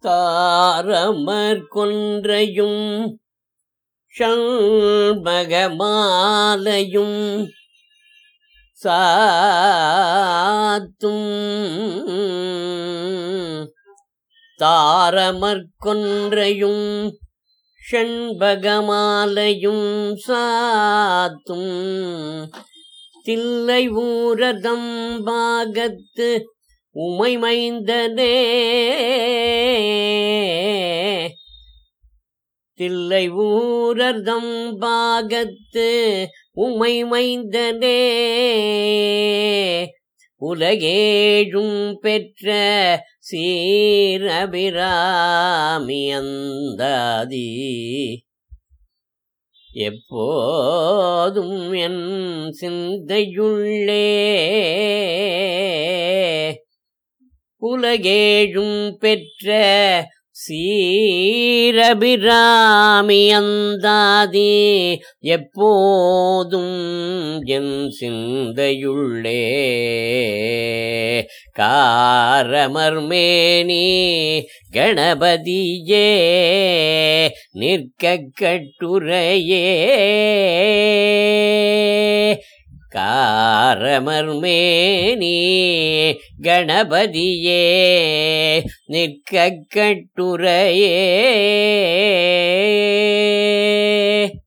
தாரமர் கொன்றையும் ஷண்பகமாலையும் சாத்தும் தாரமர் கொன்றையும் ஷண்பகமாலையும் சாத்தும் தில்லை ஊரதம் பாகத்து உமை மைந்தனே தில்லை ஊரதம் பாகத்து உமை மைந்தனே உலகேழும் பெற்ற சீரபிராமி அந்தாதி எப்போதும் என் சிந்தையுள்ளே உலகேழும் பெற்ற சீரபிராமி அந்தாதி எப்போதும் என் சிந்தையுள்ளே காரமர்மேனி கணபதியே நிற்க கட்டுரையே காரமர்மேனி கணபதியே நிற்க கட்டுரையே